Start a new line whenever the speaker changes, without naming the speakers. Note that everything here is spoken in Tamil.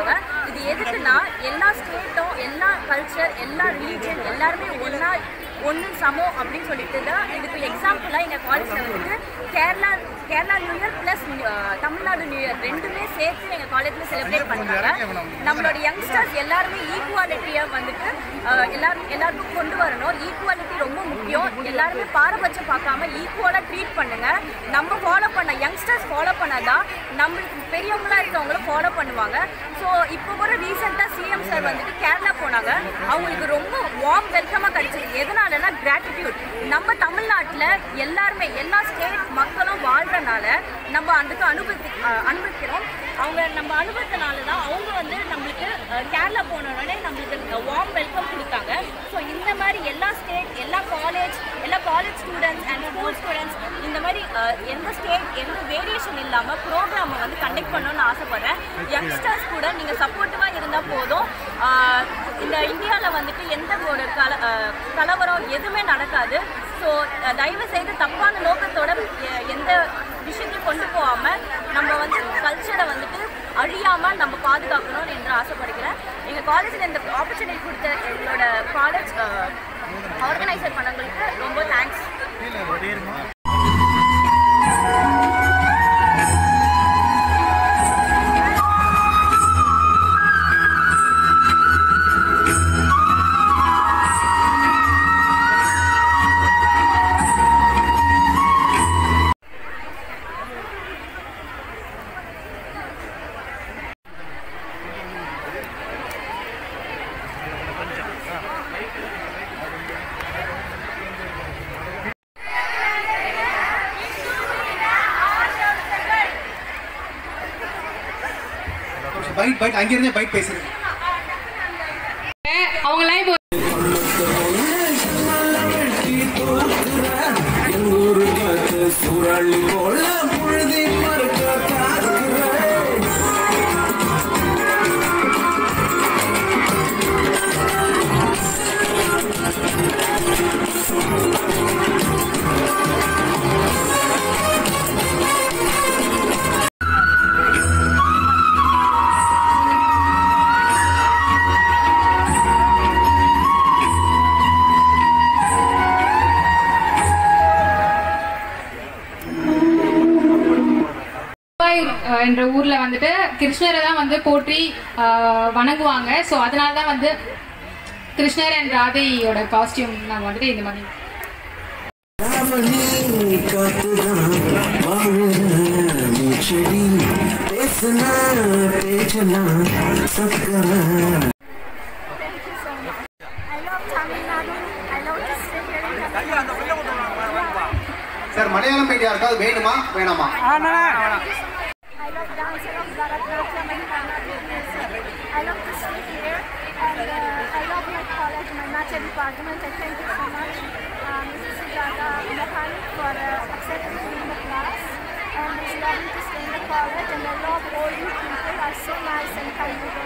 பண்ணாங்க இது எதுக்குன்னா எல்லா ஸ்டேட்டும் எல்லா கல்ச்சர் எல்லா ரிலீஜன் எல்லாருமே ஒன்றா ஒன்று சமம் அப்படின்னு சொல்லிட்டு தான் இதுக்கு எக்ஸாம்பிளாக எங்கள் காலேஜில் வந்துட்டு Kerala Kerala new year plus Tamil Nadu new year ரெண்டுமே சேர்த்து எங்கள் காலேஜில் செலிப்ரேட் பண்ணுறாங்க நம்மளோட யங்ஸ்டர்ஸ் எல்லாருமே ஈக்குவாலிட்டியை வந்துட்டு அஹ், எல்லாரும் எல்லாருக்கும் கொண்டு வரணும் ஈக்குவாலிட்டி ரொம்ப முக்கியம் எல்லாருமே பாரபட்சம் பார்க்காம ஈக்குவலாக ட்ரீட் பண்ணுங்க நம்ம ஃபாலோ பண்ண யங்ஸ்டர்ஸ் ஃபாலோ பண்ணாதான் நம்மளுக்கு பெரியவங்களா இருக்கவங்களும் ஃபாலோ பண்ணுவாங்க ஸோ இப்போ கூட ரீசெண்டாக சிஎம் சார் வந்துட்டு கேரளா போனாங்க அவங்களுக்கு ரொம்ப வார்ம் வெல்கமாக கிடைச்சது எதனாலனா கிராட்டிடியூட் நம்ம தமிழ்நாட்டில் எல்லாருமே எல்லா ஸ்டேட் மக்களும் வாழ்றனால நம்ம அதுக்கு அனுபவி அஹ் அனுபவிக்கிறோம் அவங்க நம்ம அனுபவத்தினால தான் அவங்க வந்து நம்மளுக்கு அஹ், கேரளா போன உடனே நம்மளுக்கு வார்ம் வெல்கம் கொடுத்தாங்க ஸோ இந்த மாதிரி எல்லா ஸ்டேட் எல்லா காலேஜ் எல்லா college students and school students இந்த மாதிரி அஹ், எந்த ஸ்டேட் எந்த வேரியேஷன் இல்லாமல் ப்ரோக்ராமை வந்து கண்டக்ட் பண்ணணும்னு ஆசைப்பட்றேன் யங்ஸ்டர்ஸ் கூட நீங்கள் சப்போர்ட்டிவாக இருந்தால் போதும் ஆஹ், இந்த இந்தியாவில் வந்துட்டு எந்த ஒரு கல அஹ், கலவரம் எதுவுமே நடக்காது ஸோ தயவு செய்து தப்பான நோக்கத்தோட எ- எந்த விஷயத்தையும் கொண்டு போகாமல் நம்ம வந்து கல்ச்சரை வந்துட்டு அழியாமல் நம்ம பாதுகாக்கணும்னு என்று ஆசைப்படுகிறேன் எங்கள் காலேஜில் இந்த ஆப்பர்ச்சுனிட்டி கொடுத்த எங்களோட காலேஜ் ஆர்கனைசர் பண்ணவங்களுக்கு ரொம்ப தேங்க்ஸ்
பைட் பைட் அங்கிருந்தே பைட் பேசுறேன்
அவங்களாம் இப்போ
சூழல் போல புழுதி மறுக்க பார்க்கிறேன்
துபாய் அஹ், என்ற ஊர்ல வந்துட்டு கிருஷ்ணரை தான் வந்து போற்றி அஹ், வணங்குவாங்க ஸோ அதனால தான் வந்து கிருஷ்ணர் அண்ட் ராதையோட காஸ்டியூம் நாங்கள் வந்துட்டு இந்த மாதிரி
ராவணி காத்துதான் வாழுற மூச்சடி பேசுனா பேச்சலாம் சக்கர
I love Tamil Nadu. I love to stay here in Tamil Nadu.
Sir Malayalam media இருக்காது வேணுமா வேணாமா
I love dance. I love Bharatanatyam and Carnatic music. I love to stay here. And uh, I love my college, my nature department. I thank you so much, uh, Mrs. Sujata Mohan, for uh, accepting me in the class. And it's lovely to stay in the college. And I love all you people are so nice and kind.